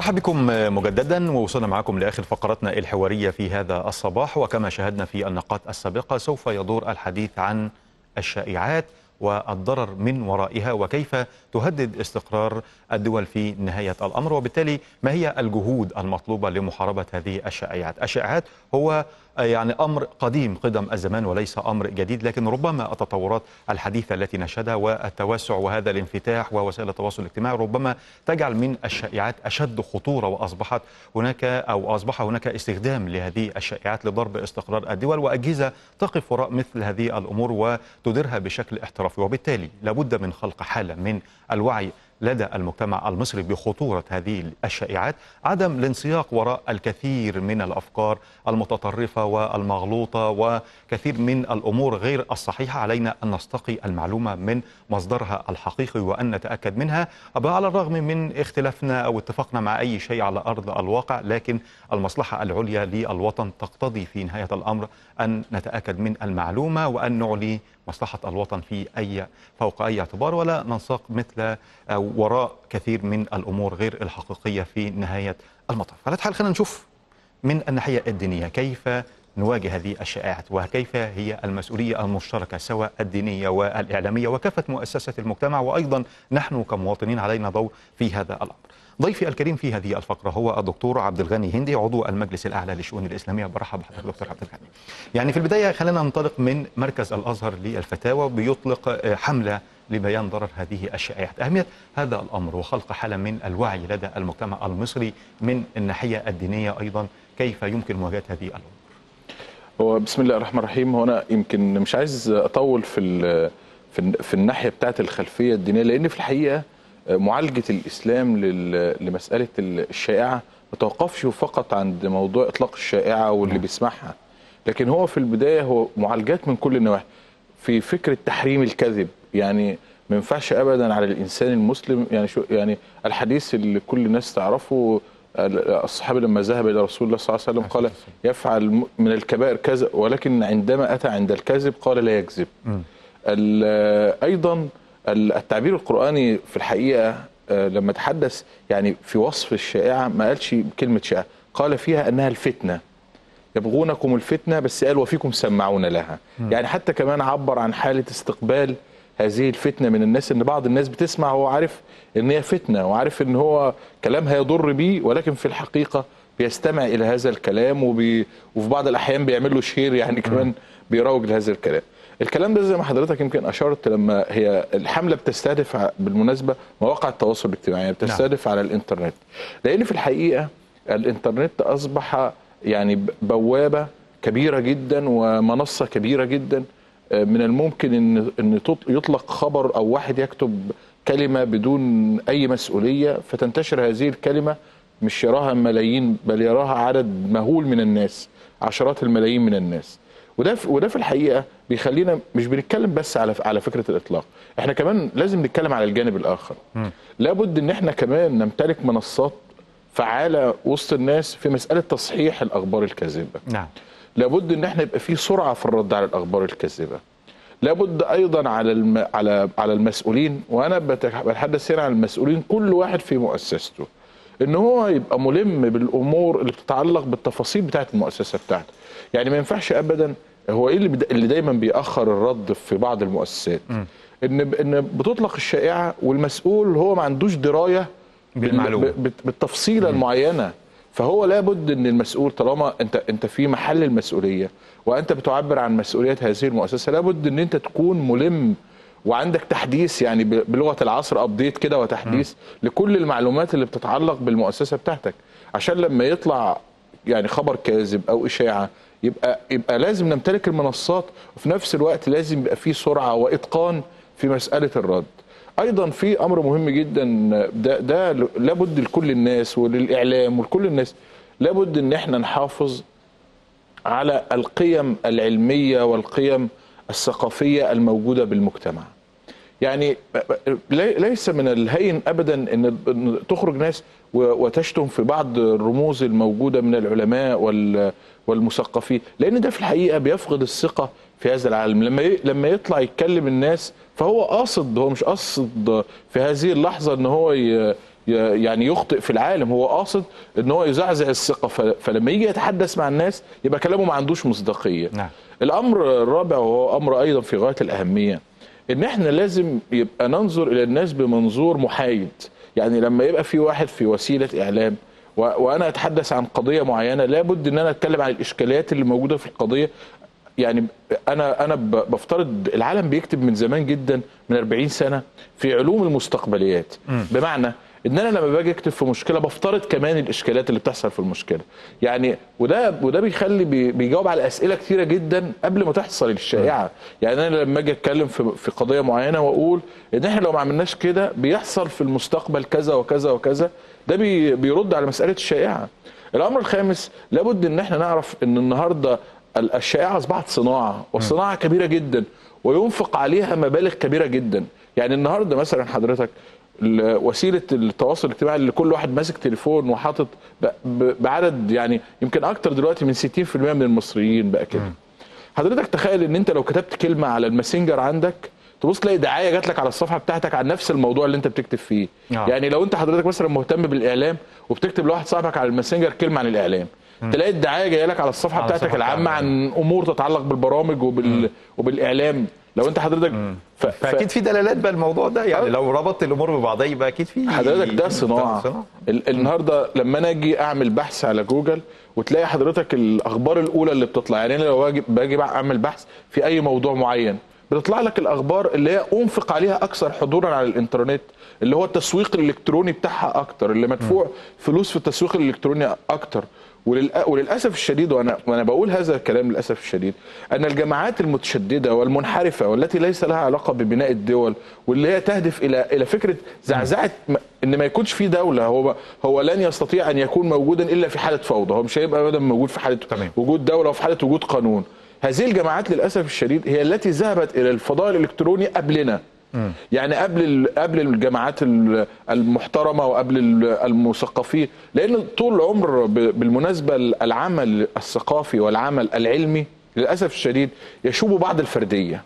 نرحب بكم مجددا ووصلنا معكم لاخر فقرتنا الحواريه في هذا الصباح وكما شاهدنا في النقاط السابقه سوف يدور الحديث عن الشائعات والضرر من ورائها وكيف تهدد استقرار الدول في نهايه الامر وبالتالي ما هي الجهود المطلوبه لمحاربه هذه الشائعات؟ الشائعات هو يعني امر قديم قدم الزمان وليس امر جديد لكن ربما التطورات الحديثه التي نشهدها والتوسع وهذا الانفتاح ووسائل التواصل الاجتماعي ربما تجعل من الشائعات اشد خطوره واصبحت هناك او اصبح هناك استخدام لهذه الشائعات لضرب استقرار الدول واجهزه تقف وراء مثل هذه الامور وتديرها بشكل احترافي وبالتالي لابد من خلق حاله من الوعي لدى المجتمع المصري بخطورة هذه الشائعات عدم الانسياق وراء الكثير من الأفكار المتطرفة والمغلوطة وكثير من الأمور غير الصحيحة علينا أن نستقي المعلومة من مصدرها الحقيقي وأن نتأكد منها على الرغم من اختلافنا أو اتفاقنا مع أي شيء على أرض الواقع لكن المصلحة العليا للوطن تقتضي في نهاية الأمر أن نتأكد من المعلومة وأن نعلي مصلحة الوطن في أي فوق أي اعتبار ولا ننساق مثل أو وراء كثير من الأمور غير الحقيقية في نهاية المطاف على حال خلينا نشوف من الناحية الدينية كيف نواجه هذه الشائعات وكيف هي المسؤولية المشتركة سواء الدينية والإعلامية وكافة مؤسسات المجتمع وأيضا نحن كمواطنين علينا دور في هذا الأمر ضيفي الكريم في هذه الفقرة هو الدكتور عبد الغني هندي عضو المجلس الأعلى للشؤون الإسلامية برحب بحضرتك دكتور عبد الغني يعني في البداية خلينا ننطلق من مركز الأزهر للفتاوى بيطلق حملة لبيان ضرر هذه الشائعات أهمية هذا الأمر وخلق حالة من الوعي لدى المجتمع المصري من الناحية الدينية أيضا كيف يمكن مواجهة هذه الأمور هو بسم الله الرحمن الرحيم هو أنا يمكن مش عايز أطول في في, في الناحية بتاعت الخلفية الدينية لأن في الحقيقة معالجة الإسلام لمسألة الشائعة ما توقفش فقط عند موضوع إطلاق الشائعة واللي بيسمعها لكن هو في البداية هو معالجات من كل النواحي في فكرة تحريم الكذب يعني ما ينفعش ابدا على الانسان المسلم يعني شو يعني الحديث اللي كل الناس تعرفه الصحابي لما ذهب الى رسول الله صلى الله عليه وسلم قال يفعل من الكبائر كذا ولكن عندما اتى عند الكذب قال لا يكذب ايضا التعبير القراني في الحقيقه لما تحدث يعني في وصف الشائعه ما قالش كلمه شائعه قال فيها انها الفتنه يبغونكم الفتنه بس قال وفيكم سمعون لها يعني حتى كمان عبر عن حاله استقبال هذه الفتنه من الناس ان بعض الناس بتسمع وهو عارف ان هي فتنه وعارف ان هو كلام هيضر بيه ولكن في الحقيقه بيستمع الى هذا الكلام وبي وفي بعض الاحيان بيعمل له شير يعني كمان بيروج لهذا الكلام. الكلام ده زي ما حضرتك يمكن اشرت لما هي الحمله بتستهدف بالمناسبه مواقع التواصل الاجتماعي بتستهدف نعم. على الانترنت لان في الحقيقه الانترنت اصبح يعني بوابه كبيره جدا ومنصه كبيره جدا من الممكن ان ان يطلق خبر او واحد يكتب كلمه بدون اي مسؤوليه فتنتشر هذه الكلمه مش يراها ملايين بل يراها عدد مهول من الناس عشرات الملايين من الناس وده وده في الحقيقه بيخلينا مش بنتكلم بس على على فكره الاطلاق احنا كمان لازم نتكلم على الجانب الاخر م. لابد ان احنا كمان نمتلك منصات فعاله وسط الناس في مساله تصحيح الاخبار الكاذبه نعم لابد ان احنا يبقى في سرعه في الرد على الاخبار الكاذبه لابد ايضا على الم... على على المسؤولين وانا بتحدث هنا عن المسؤولين كل واحد في مؤسسته ان هو يبقى ملم بالامور اللي بتتعلق بالتفاصيل بتاعه المؤسسه بتاعته يعني ما ينفعش ابدا هو ايه اللي, بد... اللي دايما بيأخر الرد في بعض المؤسسات م. ان ان بتطلق الشائعه والمسؤول هو ما عندوش درايه بالمعلومه بال... بالتفصيله المعينه فهو لابد ان المسؤول طالما انت انت في محل المسؤوليه وانت بتعبر عن مسؤوليه هذه المؤسسه لابد ان انت تكون ملم وعندك تحديث يعني بلغه العصر ابديت كده وتحديث م. لكل المعلومات اللي بتتعلق بالمؤسسه بتاعتك عشان لما يطلع يعني خبر كاذب او اشاعه يبقى يبقى لازم نمتلك المنصات وفي نفس الوقت لازم يبقى في سرعه واتقان في مساله الرد. ايضا في امر مهم جدا ده ده لابد لكل الناس وللاعلام ولكل الناس لابد ان احنا نحافظ على القيم العلميه والقيم الثقافيه الموجوده بالمجتمع. يعني ليس من الهين ابدا ان تخرج ناس وتشتم في بعض الرموز الموجوده من العلماء والمثقفين لان ده في الحقيقه بيفقد الثقه في هذا العالم لما لما يطلع يتكلم الناس فهو قاصد هو مش قاصد في هذه اللحظه ان هو ي- يعني يخطئ في العالم هو قاصد ان هو يزعزع الثقه ف- فلما يجي يتحدث مع الناس يبقى كلامه ما عندوش مصداقيه نعم. الامر الرابع وهو امر ايضا في غايه الاهميه ان احنا لازم يبقى ننظر الى الناس بمنظور محايد يعني لما يبقى في واحد في وسيله اعلام و- وانا اتحدث عن قضيه معينه لابد ان انا اتكلم عن الاشكاليات اللي موجوده في القضيه يعني انا انا ب- بفترض العالم بيكتب من زمان جدا من 40 سنه في علوم المستقبليات بمعنى ان انا لما باجي اكتب في مشكله بفترض كمان الاشكالات اللي بتحصل في المشكله يعني وده وده بيخلي بي- بيجاوب على اسئله كتيره جدا قبل ما تحصل الشائعه يعني انا لما اجي اتكلم في في قضيه معينه واقول ان احنا لو ما عملناش كده بيحصل في المستقبل كذا وكذا وكذا ده بي بيرد على مساله الشائعه الامر الخامس لابد ان احنا نعرف ان النهارده ال- الشائعه اصبحت صناعه وصناعه كبيره جدا وينفق عليها مبالغ كبيره جدا يعني النهارده مثلا حضرتك ال- وسيله التواصل الاجتماعي اللي كل واحد ماسك تليفون وحاطط ب- ب- بعدد يعني يمكن اكتر دلوقتي من 60% من المصريين بقى كده حضرتك تخيل ان انت لو كتبت كلمه على الماسنجر عندك تبص تلاقي دعايه جات لك على الصفحه بتاعتك عن نفس الموضوع اللي انت بتكتب فيه آه. يعني لو انت حضرتك مثلا مهتم بالاعلام وبتكتب لواحد صاحبك على الماسنجر كلمه عن الاعلام تلاقي الدعايه جايه لك على الصفحه على بتاعتك الصفحة العامه بتاعتك. عن امور تتعلق بالبرامج وبال... وبالاعلام لو انت حضرتك ف... ف... فاكيد في دلالات بقى الموضوع ده يعني آه. لو ربطت الامور ببعضها يبقى اكيد في حضرتك ده صناعه صناعه ال- النهارده لما انا اجي اعمل بحث على جوجل وتلاقي حضرتك الاخبار الاولى اللي بتطلع يعني انا لو باجي باجي بقى اعمل بحث في اي موضوع معين بتطلع لك الاخبار اللي هي انفق عليها اكثر حضورا على الانترنت اللي هو التسويق الالكتروني بتاعها اكتر اللي مدفوع فلوس في التسويق الالكتروني اكتر وللأ- وللاسف الشديد وانا وانا بقول هذا الكلام للاسف الشديد ان الجماعات المتشدده والمنحرفه والتي ليس لها علاقه ببناء الدول واللي هي تهدف الى الى فكره زعزعه م- ان ما يكونش في دوله هو هو لن يستطيع ان يكون موجودا الا في حاله فوضى هو مش هيبقى ابدا موجود في حاله تمام. وجود دوله وفي حاله وجود قانون هذه الجماعات للاسف الشديد هي التي ذهبت الى الفضاء الالكتروني قبلنا يعني قبل ال- قبل الجامعات ال- المحترمه وقبل ال- المثقفين لان طول العمر ب- بالمناسبه العمل الثقافي والعمل العلمي للاسف الشديد يشوب بعض الفرديه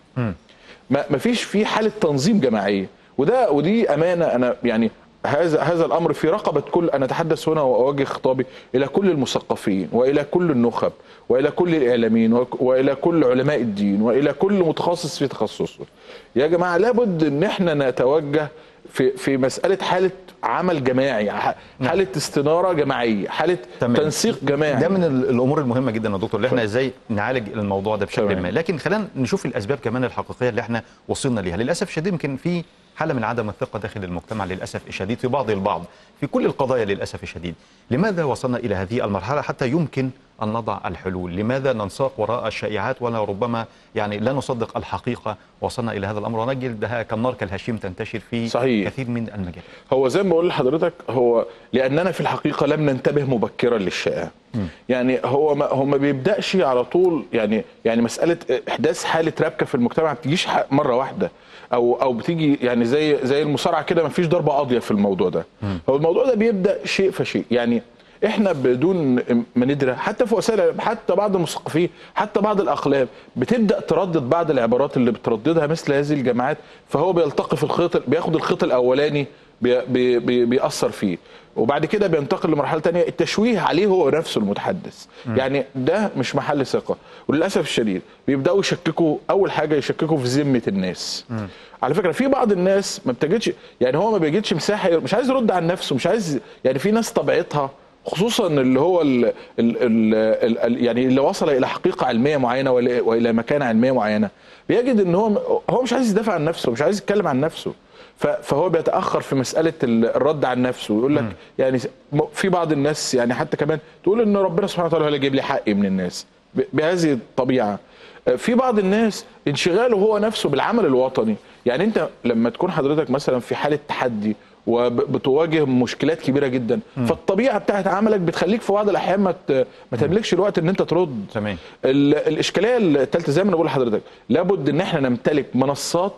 ما ما فيش فيه حاله تنظيم جماعيه وده ودي امانه انا يعني هذا هذا الامر في رقبه كل انا اتحدث هنا واوجه خطابي الى كل المثقفين والى كل النخب والى كل الاعلاميين وك- والى كل علماء الدين والى كل متخصص في تخصصه. يا جماعه لابد ان احنا نتوجه في في مساله حاله عمل جماعي ح- حاله استناره جماعيه حاله تمام. تنسيق جماعي ده من ال- الامور المهمه جدا يا دكتور اللي احنا ازاي نعالج الموضوع ده بشكل تمام. ما لكن خلينا نشوف الاسباب كمان الحقيقيه اللي احنا وصلنا ليها للاسف الشديد يمكن في حاله من عدم الثقه داخل المجتمع للاسف الشديد في بعض البعض في كل القضايا للاسف الشديد لماذا وصلنا الى هذه المرحله حتى يمكن ان نضع الحلول لماذا ننساق وراء الشائعات ولا ربما يعني لا نصدق الحقيقه وصلنا الى هذا الامر ونجدها كالنار كالهشيم تنتشر في صحيح. كثير من المجالات هو زي ما بقول لحضرتك هو لاننا في الحقيقه لم ننتبه مبكرا للشائع يعني هو ما هو ما بيبداش على طول يعني يعني مساله احداث حاله ربكه في المجتمع ما بتجيش ح- مره واحده او او بتيجي يعني زي زي المصارعه كده ما فيش ضربه قاضيه في الموضوع ده هو الموضوع ده بيبدا شيء فشيء يعني احنا بدون ما ندري حتى في وسائل الإعلام، حتى بعض المثقفين حتى بعض الاقلام بتبدا تردد بعض العبارات اللي بترددها مثل هذه الجماعات فهو بيلتقي في الخيط بياخد الخيط الاولاني بي بي بي بيأثر فيه وبعد كده بينتقل لمرحله تانية التشويه عليه هو نفسه المتحدث يعني ده مش محل ثقه وللاسف الشديد بيبداوا يشككوا اول حاجه يشككوا في ذمه الناس على فكره في بعض الناس ما بتجدش يعني هو ما بيجدش مساحه مش عايز يرد عن نفسه مش عايز يعني في ناس طبيعتها خصوصا اللي هو ال ال ال ال ال يعني اللي وصل الى حقيقه علميه معينه ولا- والى مكانه علميه معينه بيجد ان هو هو مش عايز يدافع عن نفسه مش عايز يتكلم عن نفسه ف- فهو بيتاخر في مساله ال- الرد عن نفسه ويقول لك يعني م- في بعض الناس يعني حتى كمان تقول ان ربنا سبحانه وتعالى هو اللي جايب لي حقي من الناس ب- بهذه الطبيعه في بعض الناس انشغاله هو نفسه بالعمل الوطني يعني انت لما تكون حضرتك مثلا في حاله تحدي وبتواجه مشكلات كبيره جدا فالطبيعه بتاعت عملك بتخليك في بعض الاحيان ما ت- ما تملكش الوقت ان انت ترد تمام. ال- الاشكاليه الثالثه زي ما انا بقول لحضرتك لابد ان احنا نمتلك منصات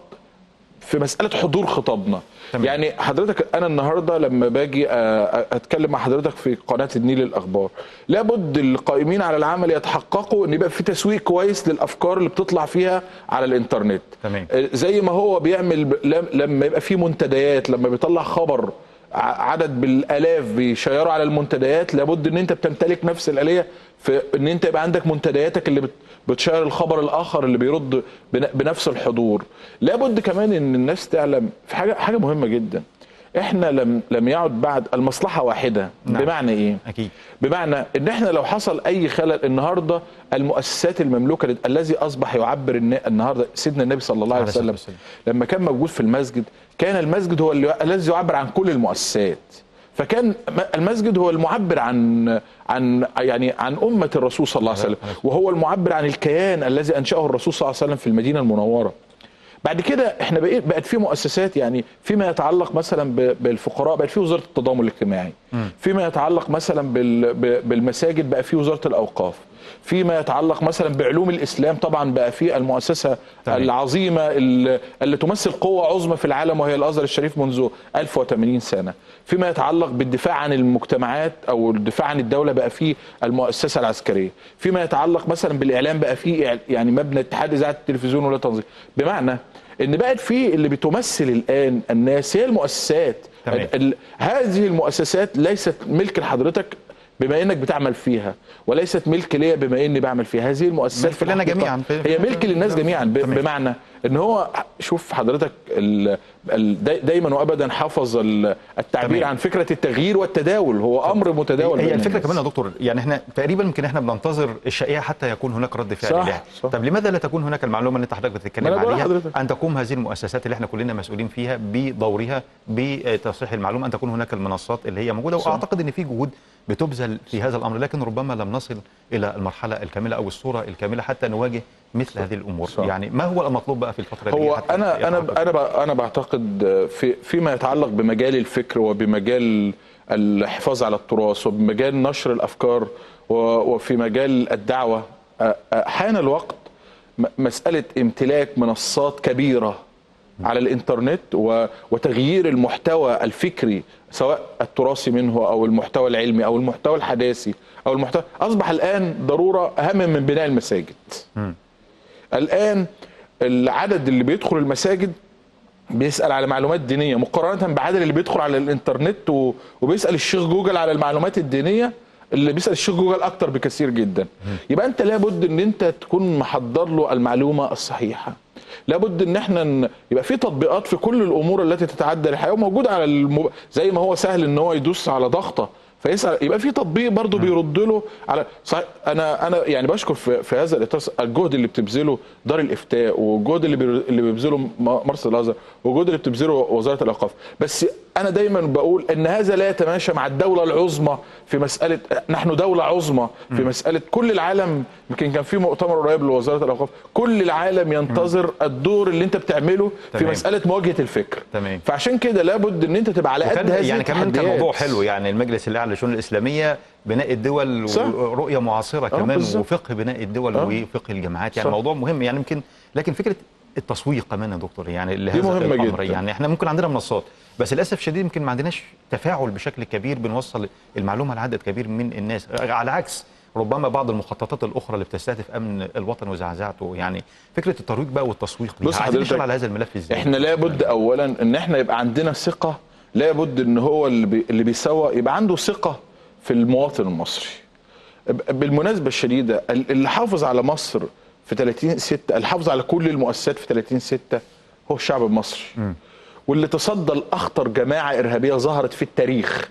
في مساله حضور خطابنا تمام. يعني حضرتك انا النهارده لما باجي أ- أ- اتكلم مع حضرتك في قناه النيل الاخبار لابد القائمين على العمل يتحققوا ان يبقى في تسويق كويس للافكار اللي بتطلع فيها على الانترنت تمام. زي ما هو بيعمل ب- لم- لما يبقى في منتديات لما بيطلع خبر ع- عدد بالالاف بيشيروا على المنتديات لابد ان انت بتمتلك نفس الاليه في ان انت يبقى عندك منتدياتك اللي بت- بتشير الخبر الاخر اللي بيرد بن- بنفس الحضور لابد كمان ان الناس تعلم في حاجه حاجه مهمه جدا احنا لم لم يعد بعد المصلحه واحده نعم. بمعنى ايه اكيد بمعنى ان احنا لو حصل اي خلل النهارده المؤسسات المملوكه لل- الذي اصبح يعبر النا- النهارده سيدنا النبي صلى الله عليه عليه الصلاة وسلم والسلام. لما كان موجود في المسجد كان المسجد هو اللي الذي يعبر عن كل المؤسسات فكان م- المسجد هو المعبر عن عن يعني عن امه الرسول صلى الله عليه وسلم وهو المعبر عن الكيان الذي انشاه الرسول صلى الله عليه وسلم في المدينه المنوره بعد كده احنا بقيت بقت في مؤسسات يعني فيما يتعلق مثلا ب- بالفقراء بقت في وزاره التضامن الاجتماعي فيما يتعلق مثلا بال- ب- بالمساجد بقى في وزاره الاوقاف فيما يتعلق مثلا بعلوم الاسلام طبعا بقى في المؤسسه تمام. العظيمه اللي اللي تمثل قوه عظمى في العالم وهي الازهر الشريف منذ 1080 سنه فيما يتعلق بالدفاع عن المجتمعات او الدفاع عن الدوله بقى في المؤسسه العسكريه فيما يتعلق مثلا بالاعلام بقى في إع- يعني مبنى اتحاد اذاعه التلفزيون ولا تنظيم بمعنى ان بقت في اللي بتمثل الان الناس هي المؤسسات تمام. ال- هذه المؤسسات ليست ملك لحضرتك بما انك بتعمل فيها وليست ملك ليا بما اني بعمل فيها هذه المؤسسات ملك لنا الحقيقة جميعاً. هي ملك للناس جميعا ب- تمام. بمعنى ان هو شوف حضرتك ال- ال- داي- دايما وابدا حافظ ال- التعبير تمام. عن فكره التغيير والتداول هو امر متداول هي بين الفكره الناس. كمان يا دكتور يعني احنا تقريبا يمكن احنا بننتظر الشائعه حتى يكون هناك رد فعل صح، لها صح. طب لماذا لا تكون هناك المعلومه اللي انت حضرتك ما بتتكلم أنا بقول عليها لحضرتك. ان تقوم هذه المؤسسات اللي احنا كلنا مسؤولين فيها بدورها بتصحيح المعلومه ان تكون هناك المنصات اللي هي موجوده صح. واعتقد ان في جهود بتبذل في هذا الامر لكن ربما لم نصل الى المرحله الكامله او الصوره الكامله حتى نواجه مثل هذه الامور صح. يعني ما هو المطلوب بقى في الفتره دي هو حتى انا انا يتحقق؟ انا ب- انا بعتقد في فيما يتعلق بمجال الفكر وبمجال الحفاظ على التراث وبمجال نشر الافكار و- وفي مجال الدعوه أ- أ- حان الوقت م- مساله امتلاك منصات كبيره على الانترنت و- وتغيير المحتوى الفكري سواء التراثي منه او المحتوى العلمي او المحتوى الحداثي او المحتوى اصبح الان ضروره اهم من بناء المساجد الان العدد اللي بيدخل المساجد بيسال على معلومات دينيه مقارنه بعدد اللي بيدخل على الانترنت و- وبيسال الشيخ جوجل على المعلومات الدينيه اللي بيسال الشيخ جوجل اكتر بكثير جدا يبقى انت لابد ان انت تكون محضر له المعلومه الصحيحه لابد ان احنا ن... يبقى في تطبيقات في كل الامور التي تتعدى الحياه وموجوده على الم... زي ما هو سهل ان هو يدوس على ضغطه فيسال يبقى في تطبيق برضه بيرد له على صحيح انا انا يعني بشكر في, في هذا الاطار الجهد اللي بتبذله دار الافتاء والجهد اللي بي... اللي بيبذله م- مرصد الازهر والجهد اللي بتبذله وزاره الاوقاف بس انا دايما بقول ان هذا لا يتماشى مع الدوله العظمى في مساله نحن دوله عظمى في مساله كل العالم يمكن كان في مؤتمر قريب لوزاره الاوقاف كل العالم ينتظر الدور اللي انت بتعمله في تمام. مساله مواجهه الفكر تمام. فعشان كده لابد ان انت تبقى على قد وكان هذه يعني كمان كان التحديات. موضوع حلو يعني المجلس الاعلى للشؤون الاسلاميه بناء الدول صح. ورؤيه معاصره كمان بالظبط. وفقه بناء الدول آه. وفقه الجامعات يعني صح. موضوع مهم يعني يمكن لكن فكره التسويق كمان يا دكتور يعني لهذا مهمة الامر جدا. يعني احنا ممكن عندنا منصات بس للاسف شديد يمكن ما عندناش تفاعل بشكل كبير بنوصل المعلومه لعدد كبير من الناس على عكس ربما بعض المخططات الاخرى اللي بتستهدف امن الوطن وزعزعته يعني فكره الترويج بقى والتسويق بص عايزين نشتغل حضرتك، على هذا الملف ازاي احنا لابد اولا ان احنا يبقى عندنا ثقه لابد ان هو اللي, بي اللي بيسوق يبقى عنده ثقه في المواطن المصري ب- بالمناسبه الشديده ال- اللي حافظ على مصر في 30 6 اللي حافظ على كل المؤسسات في 30 6 هو الشعب المصري واللي تصدى لاخطر جماعه ارهابيه ظهرت في التاريخ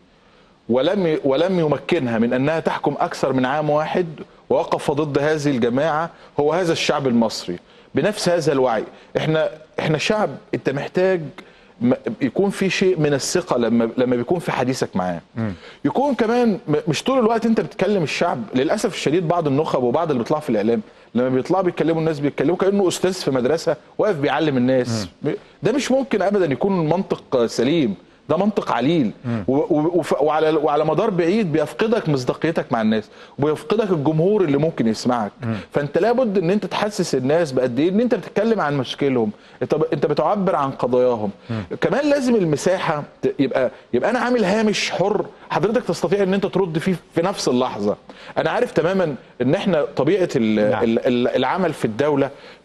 ولم ي- ولم يمكنها من انها تحكم اكثر من عام واحد ووقف ضد هذه الجماعه هو هذا الشعب المصري بنفس هذا الوعي احنا احنا شعب انت محتاج م- يكون في شيء من الثقه لما لما بيكون في حديثك معاه يكون كمان م- مش طول الوقت انت بتكلم الشعب للاسف الشديد بعض النخب وبعض اللي بيطلعوا في الاعلام لما بيطلعوا بيتكلموا الناس بيتكلموا كانه استاذ في مدرسه واقف بيعلم الناس ده مش ممكن ابدا يكون منطق سليم ده منطق عليل و- و- وف- وعلى وعلى مدار بعيد بيفقدك مصداقيتك مع الناس وبيفقدك الجمهور اللي ممكن يسمعك فانت لابد ان انت تحسس الناس بقد ايه ان انت بتتكلم عن مشاكلهم انت ب- انت بتعبر عن قضاياهم كمان لازم المساحه ت- يبقى يبقى انا عامل هامش حر حضرتك تستطيع ان انت ترد فيه في نفس اللحظه انا عارف تماما ان احنا طبيعه ال- نعم. ال- ال- العمل في الدوله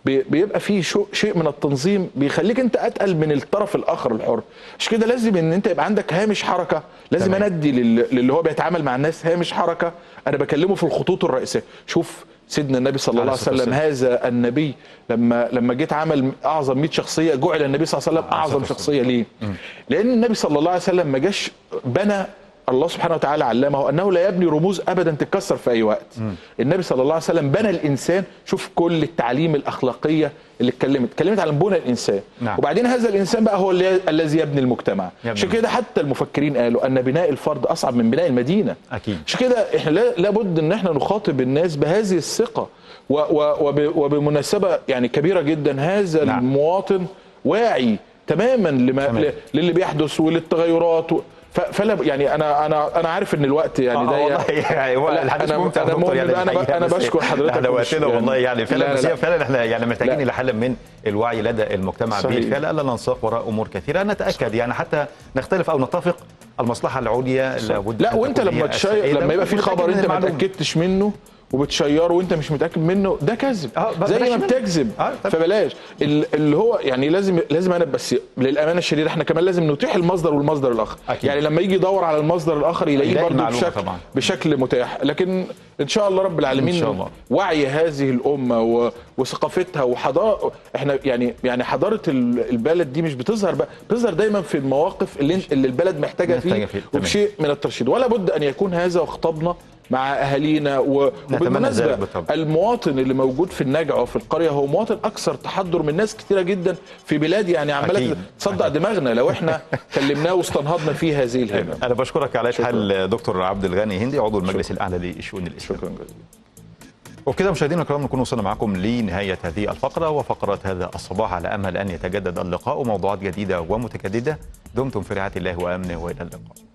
بي- بيبقى فيه شو شيء من التنظيم بيخليك انت اتقل من الطرف الاخر الحر عشان كده لازم ان انت يبقى عندك هامش حركه لازم تمام. انا ادي لل- للي هو بيتعامل مع الناس هامش حركه انا بكلمه في الخطوط الرئيسيه شوف سيدنا النبي صلى الله عليه الصلاة وسلم هذا النبي لما لما جيت عمل اعظم 100 شخصيه جعل النبي صلى الله عليه وسلم عليه اعظم الصلاة شخصيه ليه؟ لان النبي صلى الله عليه وسلم ما جاش بنى الله سبحانه وتعالى علمه انه لا يبني رموز ابدا تتكسر في اي وقت. النبي صلى الله عليه وسلم بنى الانسان شوف كل التعليم الاخلاقيه اللي اتكلمت، اتكلمت عن بنى الانسان نعم. وبعدين هذا الانسان بقى هو اللي الذي يبني المجتمع. يبني عشان كده حتى المفكرين قالوا ان بناء الفرد اصعب من بناء المدينه. أكيد. عشان كده احنا لا- لابد ان احنا نخاطب الناس بهذه الثقه و و وب وبمناسبه يعني كبيره جدا هذا نعم. المواطن واعي تماما لما تمام. ل- للي بيحدث وللتغيرات و ف- فلا يعني انا انا انا عارف ان الوقت يعني آه ضيق والله يعني هو لا، الحديث أنا- ممتع أنا دكتور يعني مؤمن- أنا ب- الحقيقة، أنا بس بشكر حضرتك احنا مش- وقتنا والله يعني فعلا لا، بس لا. هي فعلا احنا يعني محتاجين لا. الى حل من الوعي لدى المجتمع صحيح. بالفعل الا ننساق وراء امور كثيره نتاكد يعني حتى نختلف او نتفق المصلحه العليا لابد لا أن وانت تكون هي لما تشير السائدة لما يبقى في ونتأكد خبر من انت ما المعلومة. اتاكدتش منه وبتشيره وانت مش متاكد منه ده كذب اه، ب- زي بلاش ما منه. بتكذب اه، طب. فبلاش ال- اللي هو يعني لازم لازم انا بس للامانه الشديده احنا كمان لازم نتيح المصدر والمصدر الاخر اكيد. يعني لما يجي يدور على المصدر الاخر يلاقيه يلاقي برضه المعلومة بشكل طبعا. بشكل متاح لكن ان شاء الله رب العالمين إن شاء الله. وعي هذه الامه و... وثقافتها وحضاره احنا يعني يعني حضاره ال- البلد دي مش بتظهر بقى بتظهر دايما في المواقف اللي اللي البلد محتاجه محتاجة فيه فيه، تمام. وبشيء من الترشيد ولا بد ان يكون هذا وخطابنا مع اهالينا و... نتمنى وبالمناسبه ذلك بالطبع. المواطن اللي موجود في النجع وفي القريه هو مواطن اكثر تحضر من ناس كثيره جدا في بلاد يعني عماله أكيد. تصدع دماغنا لو احنا كلمناه واستنهضنا فيه هذه الهمم انا بشكرك على شكراً. حال دكتور عبد الغني هندي عضو المجلس الاعلى للشؤون الاسلاميه شكرا جزيلا وبكده مشاهدينا الكرام نكون وصلنا معكم لنهايه هذه الفقره وفقره هذا الصباح على امل ان يتجدد اللقاء وموضوعات جديده ومتجدده دمتم في رعايه الله وامنه والى اللقاء